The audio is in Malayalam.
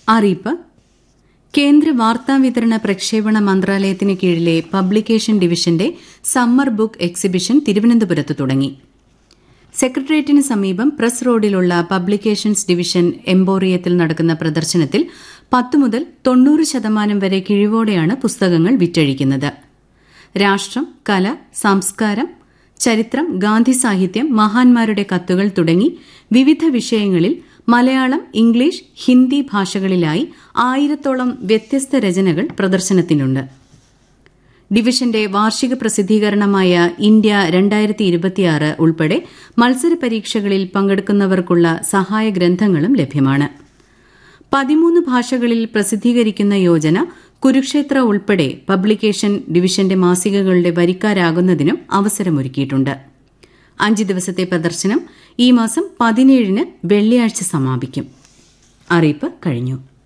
അറിയിപ്പ് കേന്ദ്ര വാർത്താവിതരണ പ്രക്ഷേപണ മന്ത്രാലയത്തിന് കീഴിലെ പബ്ലിക്കേഷൻ ഡിവിഷന്റെ സമ്മർ ബുക്ക് എക്സിബിഷൻ തിരുവനന്തപുരത്ത് തുടങ്ങി സെക്രട്ടേറിയറ്റിന് സമീപം പ്രസ് റോഡിലുള്ള പബ്ലിക്കേഷൻസ് ഡിവിഷൻ എംബോറിയത്തിൽ നടക്കുന്ന പ്രദർശനത്തിൽ പത്ത് മുതൽ തൊണ്ണൂറ് ശതമാനം വരെ കിഴിവോടെയാണ് പുസ്തകങ്ങൾ വിറ്റഴിക്കുന്നത് രാഷ്ട്രം കല സംസ്കാരം ചരിത്രം ഗാന്ധി സാഹിത്യം മഹാന്മാരുടെ കത്തുകൾ തുടങ്ങി വിവിധ വിഷയങ്ങളിൽ മലയാളം ഇംഗ്ലീഷ് ഹിന്ദി ഭാഷകളിലായി ആയിരത്തോളം വ്യത്യസ്ത രചനകൾ പ്രദർശനത്തിനുണ്ട് ഡിവിഷന്റെ വാർഷിക പ്രസിദ്ധീകരണമായ ഇന്ത്യ രണ്ടായിരത്തി ഇരുപത്തിയാറ് ഉൾപ്പെടെ മത്സര പരീക്ഷകളിൽ പങ്കെടുക്കുന്നവർക്കുള്ള സഹായ ഗ്രന്ഥങ്ങളും ലഭ്യമാണ് പതിമൂന്ന് ഭാഷകളിൽ പ്രസിദ്ധീകരിക്കുന്ന യോജന കുരുക്ഷേത്ര ഉൾപ്പെടെ പബ്ലിക്കേഷൻ ഡിവിഷന്റെ മാസികകളുടെ വരിക്കാരാകുന്നതിനും അവസരമൊരുക്കിയിട്ടുണ്ട് അഞ്ച് ദിവസത്തെ പ്രദർശനം ഈ മാസം പതിനേഴിന് വെള്ളിയാഴ്ച സമാപിക്കും അറിയിപ്പ് കഴിഞ്ഞു